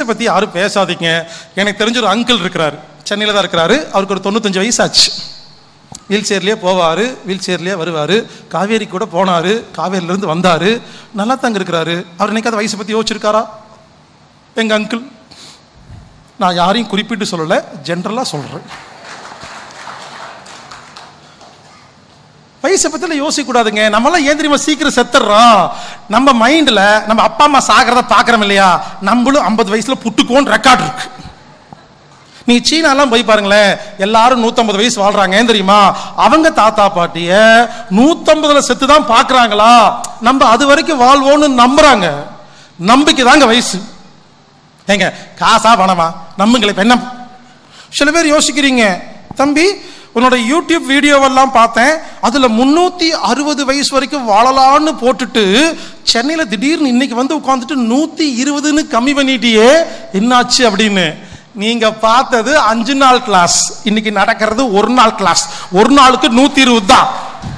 பற்றி யாரும் பேசாதீங்க எனக்கு தெரிஞ்ச ஒரு அங்கிள் இருக்கிறாரு சென்னையில் தான் இருக்கிறாரு அவருக்கு ஒரு தொண்ணூத்தஞ்சு வயசு ஆச்சு வீல் சேர்லேயே போவார் வீல் சேர்லேயே வருவார் காவேரி கூட போனார் காவேரியிலேருந்து வந்தார் நல்லா தாங்க இருக்கிறாரு அவர் என்னைக்காவது வயசை பற்றி யோசிச்சிருக்காரா எங்கள் அங்கிள் நான் யாரையும் குறிப்பிட்டு சொல்லலை ஜென்ரலாக சொல்கிறேன் வயசை பத்தில யோசிக்க கூடாதுங்க நம்மளாம் ஏன் தெரியுமா சீக்கிரம் செத்துறோம் நம்ம மைண்ட்ல நம்ம அப்பா அம்மா சாகிறத பாக்குறோம் இல்லையா நம்மளும் ஐம்பது வயசுல புட்டுக்கோன்னு ரெக்கார்ட் இருக்கு நீ சீனாலாம் போய் பாருங்களேன் எல்லாரும் நூத்தம்பது வயசு வாழ்றாங்க ஏன் தெரியுமா அவங்க தாத்தா பாட்டிய நூத்தம்பதுல செத்து தான் பாக்குறாங்களா நம்ம அது வரைக்கும் வாழ்வோம்னு நம்புறாங்க நம்பிக்கை தாங்க வயசு ஏங்க காசா பணமா நம்புங்களே இப்ப என்ன சில பேர் யோசிக்கிறீங்க தம்பி உன்னோட யூடியூப் வீடியோவெல்லாம் பார்த்தேன் அதுல முன்னூத்தி அறுபது வயசு வரைக்கும் வாழலான்னு போட்டுட்டு சென்னையில திடீர்னு இன்னைக்கு வந்து உட்காந்துட்டு நூத்தி இருபதுன்னு கம்மி பண்ணிட்டியே என்னாச்சு அப்படின்னு நீங்க பார்த்தது அஞ்சு நாள் கிளாஸ் இன்னைக்கு நடக்கிறது ஒரு நாள் கிளாஸ் ஒரு நாளுக்கு நூத்தி இருபது தான்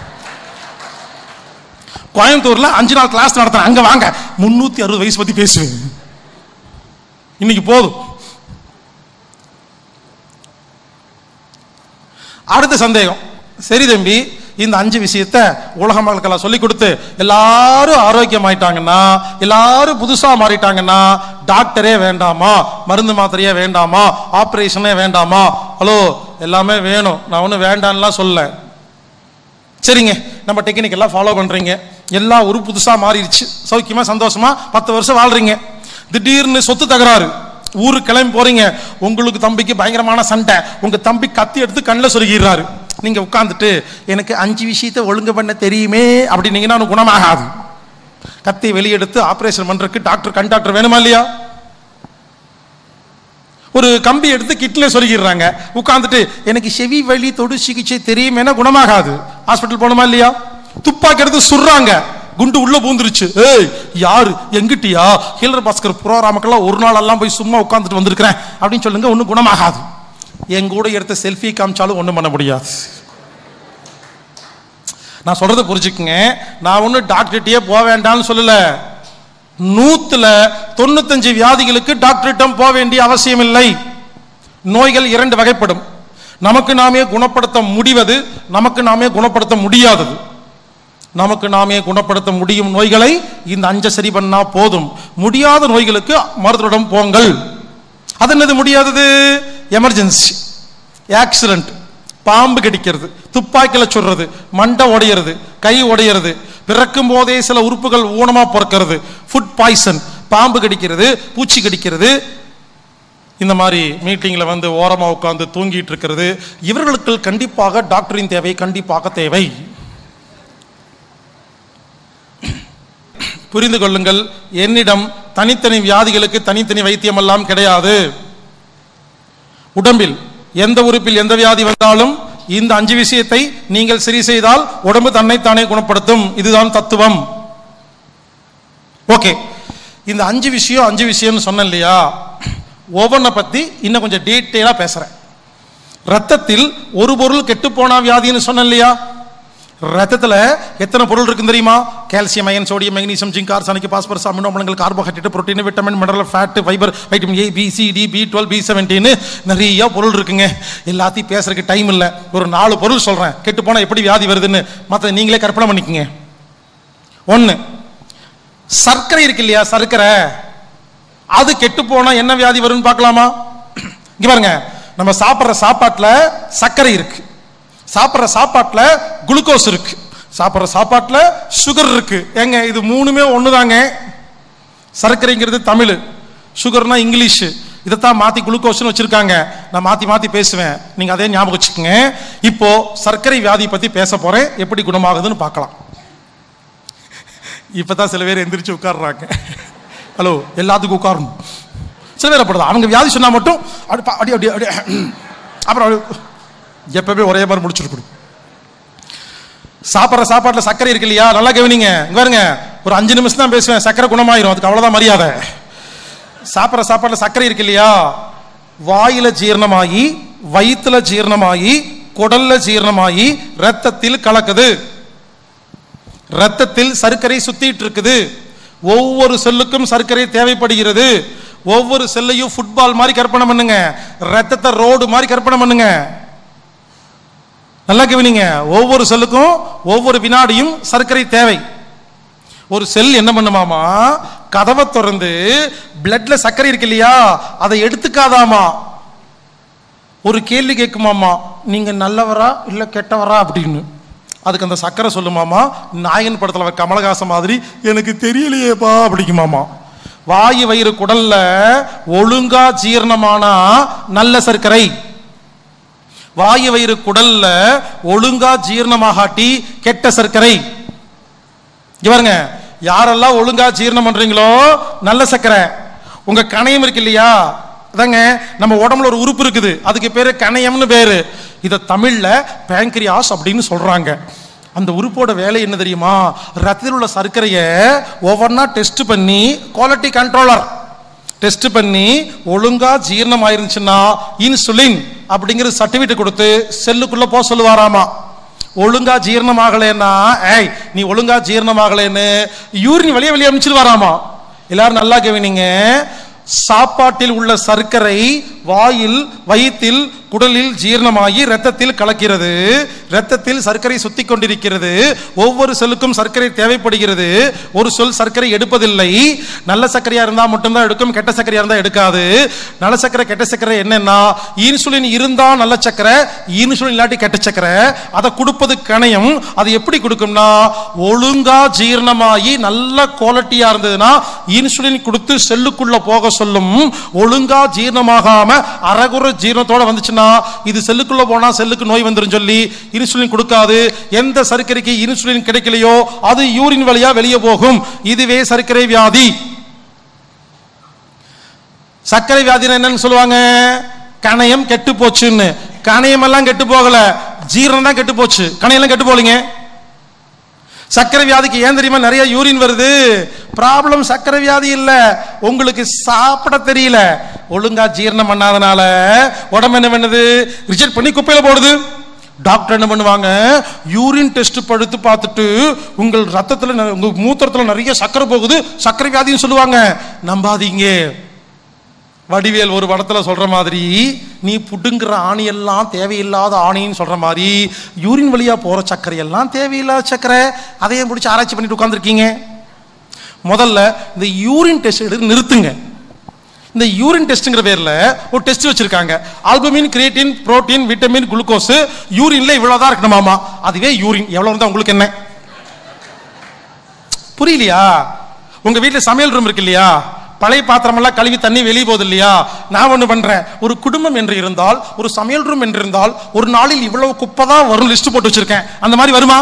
கோயம்புத்தூர்ல அஞ்சு நாள் கிளாஸ் நடத்துறேன் அங்க வாங்க முன்னூத்தி அறுபது வயசு பத்தி பேசுவேன் இன்னைக்கு போதும் அடுத்த சந்தேகம் சரி தம்பி இந்த அஞ்சு விஷயத்த உலக மக்களுக்கெல்லாம் சொல்லி கொடுத்து எல்லாரும் ஆரோக்கியமாயிட்டாங்கன்னா எல்லாரும் புதுசா மாறிட்டாங்கன்னா டாக்டரே வேண்டாமா மருந்து மாத்திரையே வேண்டாமா ஆபரேஷனே வேண்டாமா ஹலோ எல்லாமே வேணும் நான் ஒன்றும் வேண்டான்லாம் சொல்லல சரிங்க நம்ம டெக்னிக் எல்லாம் ஃபாலோ பண்றீங்க எல்லா ஒரு புதுசா மாறிடுச்சு சௌக்கியமா சந்தோஷமா பத்து வருஷம் வாழ்றீங்க திடீர்னு சொத்து தகராறு ஊருக்கு கிளம்பி போறீங்க உங்களுக்கு தம்பிக்கு பயங்கரமான சண்டை உங்க தம்பி கத்தி எடுத்து கண்ணில் சொருகிறாரு நீங்க உட்கார்ந்துட்டு எனக்கு அஞ்சு விஷயத்தை ஒழுங்கு பண்ண தெரியுமே அப்படின்னீங்கன்னா உனக்கு குணமாகாது கத்தி வெளியெடுத்து ஆபரேஷன் பண்றதுக்கு டாக்டர் கண் டாக்டர் வேணுமா இல்லையா ஒரு கம்பி எடுத்து கிட்ல சொல்லிடுறாங்க உட்கார்ந்துட்டு எனக்கு செவி வழி தொடு சிகிச்சை தெரியுமேனா குணமாகாது ஹாஸ்பிட்டல் போகணுமா இல்லையா துப்பாக்கி எடுத்து சுடுறாங்க குண்டு உள்ள பூந்துருச்சு ஏய் யாரு எங்கிட்டியா ஹீலர் பாஸ்கர் புரோராமக்கெல்லாம் ஒரு நாள் எல்லாம் போய் சும்மா உட்காந்துட்டு வந்திருக்கிறேன் அப்படின்னு சொல்லுங்க ஒன்றும் குணமாகாது என் கூட எடுத்த செல்ஃபி காமிச்சாலும் ஒன்றும் பண்ண முடியாது நான் சொல்றதை புரிஞ்சுக்குங்க நான் ஒன்றும் டாக்டர்கிட்டயே போக வேண்டாம்னு சொல்லல நூத்துல தொண்ணூத்தஞ்சு வியாதிகளுக்கு டாக்டரிடம் போக வேண்டிய அவசியம் இல்லை நோய்கள் இரண்டு வகைப்படும் நமக்கு நாமே குணப்படுத்த முடிவது நமக்கு நாமே குணப்படுத்த முடியாதது நமக்கு நாமே குணப்படுத்த முடியும் நோய்களை இந்த அஞ்ச சரி பண்ணா போதும் முடியாத நோய்களுக்கு மருத்துவரிடம் போங்கள் அது என்னது முடியாதது எமர்ஜென்சி ஆக்சிடென்ட் பாம்பு கடிக்கிறது துப்பாக்கில சுடுறது மண்டை உடையிறது கை உடையிறது பிறக்கும் போதே சில உறுப்புகள் ஊனமா பிறக்கிறது ஃபுட் பாய்சன் பாம்பு கடிக்கிறது பூச்சி கடிக்கிறது இந்த மாதிரி மீட்டிங்ல வந்து ஓரமா உட்கார்ந்து தூங்கிட்டு இருக்கிறது இவர்களுக்கு கண்டிப்பாக டாக்டரின் தேவை கண்டிப்பாக தேவை புரிந்து கொள்ளுங்கள் என்னிடம் தனித்தனி வியாதிகளுக்கு தனித்தனி வைத்தியம் எல்லாம் கிடையாது உடம்பில் எந்த உறுப்பில் எந்த வியாதி வந்தாலும் இந்த அஞ்சு விஷயத்தை நீங்கள் சரி செய்தால் உடம்பு தன்னைத்தானே குணப்படுத்தும் இதுதான் தத்துவம் ஓகே இந்த அஞ்சு விஷயம் அஞ்சு விஷயம்னு சொன்னேன் இல்லையா ஒவ்வொன்றை பத்தி இன்னும் கொஞ்சம் டீட்டெயிலா பேசுறேன் ரத்தத்தில் ஒரு பொருள் கெட்டு போனா வியாதின்னு சொன்னேன் இல்லையா ரத்தத்துல எத்தனை பொருள் இருக்குன்னு தெரியுமா calcium iron sodium magnesium zinc arsenic phosphorus amino அமிலங்கள் carbohydrate protein vitamin mineral fat fibre vitamin A B C D B twelve B seventeen நிறைய பொருள் இருக்குங்க எல்லாத்தையும் பேசுறதுக்கு டைம் இல்லை ஒரு நாலு பொருள் சொல்றேன் கெட்டு போனா எப்படி வியாதி வருதுன்னு மற்ற நீங்களே கற்பனை பண்ணிக்கங்க ஒன்று சர்க்கரை இருக்கு இல்லையா சர்க்கரை அது கெட்டு போனா என்ன வியாதி வரும்னு பார்க்கலாமா இங்க பாருங்க நம்ம சாப்பிட்ற சாப்பாட்டுல சர்க்கரை இருக்கு சாப்பிட்ற சாப்பாட்டுல குளுக்கோஸ் இருக்கு சாப்பிட்ற சாப்பாட்டுல சுகர் இருக்கு ஏங்க இது மூணுமே ஒண்ணுதாங்க சர்க்கரைங்கிறது தமிழ் சுகர்னா இங்கிலீஷ் இதைத்தான் மாத்தி குளுக்கோஸ்னு வச்சிருக்காங்க நான் மாத்தி மாத்தி பேசுவேன் நீங்க அதே ஞாபகம் வச்சுக்கோங்க இப்போ சர்க்கரை வியாதி பத்தி பேச போறேன் எப்படி குணமாகுதுன்னு பார்க்கலாம் இப்பதான் சில பேர் எந்திரிச்சு உட்கார்றாங்க ஹலோ எல்லாத்துக்கும் உட்காரணும் சில பேர் அப்படிதான் அவங்க வியாதி சொன்னா மட்டும் அப்படி பா- அப்படி அப்படி அப்படி அப்புறம் அப்படி எப்பவுமே ஒரே மாதிரி முடிச்சிருக்கணும் சாப்பிட்ற சாப்பாட்டுல சர்க்கரை இருக்கு இல்லையா நல்லா கவனிங்க இங்க பாருங்க ஒரு அஞ்சு நிமிஷம் தான் பேசுவேன் சர்க்கரை குணமாயிரும் அதுக்கு அவ்வளவுதான் மரியாதை சாப்பிட்ற சாப்பாட்டுல சர்க்கரை இருக்கு இல்லையா வாயில ஜீரணமாகி வயிற்றுல ஜீரணமாகி குடல்ல ஜீரணமாகி ரத்தத்தில் கலக்குது ரத்தத்தில் சர்க்கரை சுத்திட்டு இருக்குது ஒவ்வொரு செல்லுக்கும் சர்க்கரை தேவைப்படுகிறது ஒவ்வொரு செல்லையும் ஃபுட்பால் மாதிரி கற்பனை பண்ணுங்க ரத்தத்தை ரோடு மாதிரி கற்பனை பண்ணுங்க நல்லா கவனிங்க ஒவ்வொரு செல்லுக்கும் ஒவ்வொரு வினாடியும் சர்க்கரை தேவை ஒரு செல் என்ன பண்ணுமாமா கதவை திறந்து பிளட்ல சர்க்கரை இருக்கு இல்லையா அதை எடுத்துக்காதாமா ஒரு கேள்வி கேட்குமாமா நீங்க நல்லவரா இல்ல கெட்டவரா அப்படின்னு அதுக்கு அந்த சக்கரை சொல்லுமாமா நாயகன் படத்துல வர கமலஹாசன் மாதிரி எனக்கு தெரியலையேப்பா அப்படிங்குமாமா வாயு வயிறு குடல்ல ஒழுங்கா ஜீரணமானா நல்ல சர்க்கரை வாயு வயிறு குடல்ல ஒழுங்கா ஜீரணமாகாட்டி கெட்ட சர்க்கரை இங்க பாருங்க யாரெல்லாம் ஒழுங்கா ஜீரணம் பண்றீங்களோ நல்ல சர்க்கரை உங்க கணையம் இருக்கு இல்லையா அதாங்க நம்ம உடம்புல ஒரு உறுப்பு இருக்குது அதுக்கு பேரு கணையம்னு பேரு இத தமிழ்ல பேங்க்ரியாஸ் அப்படின்னு சொல்றாங்க அந்த உறுப்போட வேலை என்ன தெரியுமா ரத்தத்தில் உள்ள சர்க்கரையை ஒவ்வொன்றா டெஸ்ட் பண்ணி குவாலிட்டி கண்ட்ரோலர் டெஸ்ட் பண்ணி ஒழுங்கா ஜீரணம் ஆயிருந்துச்சுன்னா இன்சுலின் அப்படிங்கிற சர்டிபிகேட் கொடுத்து செல்லுக்குள்ள போக சொல்லுவாராமா ஒழுங்கா ஜீரணமாகலைன்னா ஏய் நீ ஒழுங்கா ஜீரணமாகலைன்னு யூரின் வெளியே வெளியே அனுப்பிச்சிருவாராமா எல்லாரும் நல்லா கவனிங்க சாப்பாட்டில் உள்ள சர்க்கரை வாயில் வயிற்றில் குடலில் ஜீரணமாகி இரத்தத்தில் கலக்கிறது இரத்தத்தில் சர்க்கரை சுத்தி கொண்டிருக்கிறது ஒவ்வொரு செல்லுக்கும் சர்க்கரை தேவைப்படுகிறது ஒரு சொல் சர்க்கரை எடுப்பதில்லை நல்ல சர்க்கரையா இருந்தா மட்டும்தான் எடுக்கும் கெட்ட சர்க்கரையா இருந்தா எடுக்காது நல்ல சர்க்கரை கெட்ட சர்க்கரை என்னன்னா இன்சுலின் இருந்தா நல்ல சர்க்கரை இன்சுலின் இல்லாட்டி கெட்ட சர்க்கரை அதை கொடுப்பது கணையம் அது எப்படி கொடுக்கும்னா ஒழுங்கா ஜீரணமாகி நல்ல குவாலிட்டியா இருந்ததுன்னா இன்சுலின் கொடுத்து செல்லுக்குள்ள போக சொல்லும் ஒழுங்கா ஜீரணமாகாம அறகுற ஜீரணத்தோட வந்துச்சுன்னா இது செல்லுக்குள்ள போனா செல்லுக்கு நோய் வந்துரும் சொல்லி இன்சுலின் கொடுக்காது எந்த சர்க்கரைக்கு இன்சுலின் கிடைக்கலையோ அது யூரின் வழியா வெளியே போகும் இதுவே சர்க்கரை வியாதி சர்க்கரை வியாதி என்னன்னு சொல்லுவாங்க கணையம் கெட்டு போச்சுன்னு கணையம் எல்லாம் கெட்டு போகல ஜீரணம் தான் கெட்டு போச்சு கணையெல்லாம் கெட்டு போலீங்க சர்க்கரை வியாதிக்கு ஏன் தெரியுமா நிறைய யூரின் வருது ப்ராப்ளம் சர்க்கரை வியாதி இல்ல உங்களுக்கு சாப்பிட தெரியல ஒழுங்கா ஜீரணம் பண்ணாதனால உடம்பு என்ன பண்ணுது ரிஜெக்ட் பண்ணி குப்பையில போடுது டாக்டர் என்ன பண்ணுவாங்க யூரின் டெஸ்ட் படுத்து பார்த்துட்டு உங்கள் ரத்தத்துல ந- உங்க மூத்திரத்துல நிறைய சர்க்கரை போகுது சர்க்கரை வியாதின்னு சொல்லுவாங்க நம்பாதீங்க வடிவேல் ஒரு படத்துல சொல்ற மாதிரி நீ புடுங்குற ஆணியெல்லாம் தேவையில்லாத ஆணின்னு சொல்ற மாதிரி யூரின் வழியா போற சர்க்கரை எல்லாம் தேவையில்லாத சர்க்கரை அதையும் பிடிச்சி ஆராய்ச்சி பண்ணிட்டு உட்காந்துருக்கீங்க முதல்ல இந்த யூரின் டெஸ்ட் எடுத்து நிறுத்துங்க இந்த யூரின் டெஸ்ட்ங்கிற பேர்ல ஒரு டெஸ்ட் வச்சிருக்காங்க albumin creatinine protein vitamin glucose யூரின்ல இவ்வளவுதான் இருக்கணுமாமா அதுவே யூரின் எவ்வளவு இருந்தா உங்களுக்கு என்ன புரியலையா உங்க வீட்டுல சமையல் ரூம் இருக்கு இல்லையா பழைய பாத்திரமெல்லாம் கழுவி தண்ணி வெளியே போகுது இல்லையா நான் ஒண்ணு பண்றேன் ஒரு குடும்பம் என்று இருந்தால் ஒரு சமையல் ரூம் என்று இருந்தால் ஒரு நாளில் இவ்வளவு குப்பை தான் வரும் லிஸ்ட் போட்டு வச்சிருக்கேன் அந்த மாதிரி வருமா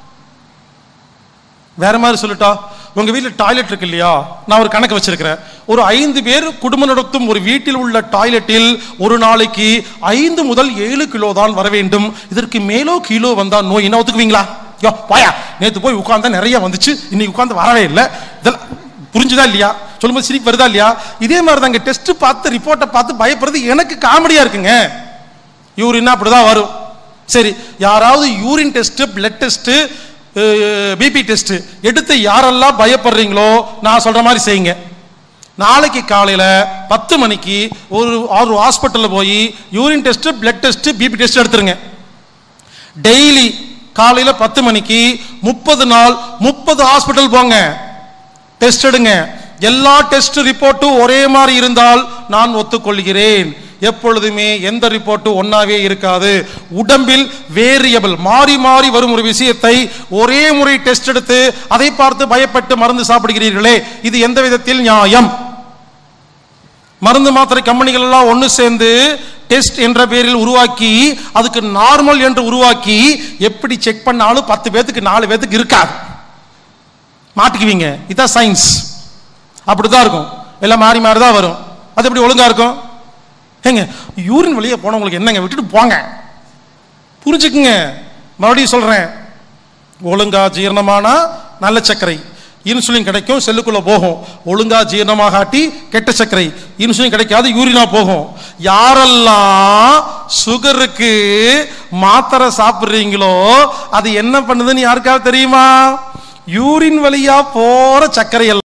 வேற மாதிரி சொல்லட்டா உங்க வீட்ல டாய்லெட் இருக்கு இல்லையா நான் ஒரு கணக்கு வச்சிருக்கிறேன் ஒரு ஐந்து பேர் குடும்பம் நடத்தும் ஒரு வீட்டில் உள்ள டாய்லெட்டில் ஒரு நாளைக்கு ஐந்து முதல் ஏழு கிலோ தான் வர வேண்டும் இதற்கு மேலோ கீழோ வந்தா நோய் என்ன ஒத்துக்குவீங்களா யோ போயா நேத்து போய் உட்கார்ந்தா நிறைய வந்துச்சு இன்னைக்கு உட்கார்ந்து வரவே இல்லை இதெல்லாம் புரிஞ்சுதா இல்லையா சொல்லும்போது சிரிப்பு வருதா இல்லையா இதே மாதிரி தாங்க டெஸ்ட் பார்த்து ரிப்போர்ட்டை பார்த்து பயப்படுறது எனக்கு காமெடியா இருக்குங்க யூரின் அப்படிதான் வரும் சரி யாராவது urine test blood test BP test எடுத்து யாரெல்லாம் பயப்படுறீங்களோ நான் சொல்ற மாதிரி செய்யுங்க நாளைக்கு காலையில பத்து மணிக்கு ஒரு ஒரு ஹாஸ்பிட்டல்ல போய் urine test blood test BP test எடுத்துருங்க டெய்லி காலையில பத்து மணிக்கு முப்பது நாள் முப்பது ஹாஸ்பிட்டல் போங்க டெஸ்ட் எடுங்க எல்லா டெஸ்ட் ரிப்போர்ட்டும் ஒரே மாதிரி இருந்தால் நான் ஒத்துக்கொள்கிறேன் எப்பொழுதுமே எந்த ரிப்போர்ட்டும் ஒன்னாவே இருக்காது உடம்பில் வேரியபிள் மாறி மாறி வரும் ஒரு விஷயத்தை ஒரே முறை டெஸ்ட் எடுத்து அதை பார்த்து பயப்பட்டு மருந்து சாப்பிடுகிறீர்களே இது எந்த விதத்தில் நியாயம் மருந்து மாத்திரை கம்பெனிகள் எல்லாம் ஒன்று சேர்ந்து டெஸ்ட் என்ற பேரில் உருவாக்கி அதுக்கு நார்மல் என்று உருவாக்கி எப்படி செக் பண்ணாலும் பத்து பேத்துக்கு நாலு பேத்துக்கு இருக்காது மாட்டிக்குவீங்க இதான் சயின்ஸ் அப்படிதான் இருக்கும் எல்லாம் மாறி மாறி தான் வரும் அது எப்படி ஒழுங்கா இருக்கும் ஏங்க யூரின் வெளியே போனவங்களுக்கு என்னங்க விட்டுட்டு போங்க புரிஞ்சுக்குங்க மறுபடியும் சொல்றேன் ஒழுங்கா ஜீரணமானா நல்ல சர்க்கரை இன்சுலின் கிடைக்கும் செல்லுக்குள்ள போகும் ஒழுங்கா ஜீரணமாகாட்டி கெட்ட சர்க்கரை இன்சுலின் கிடைக்காது யூரினா போகும் யாரெல்லாம் சுகருக்கு மாத்திரை சாப்பிடுறீங்களோ அது என்ன பண்ணுதுன்னு யாருக்காவது தெரியுமா யூரின் வழியா போற சர்க்கரை எல்லாம்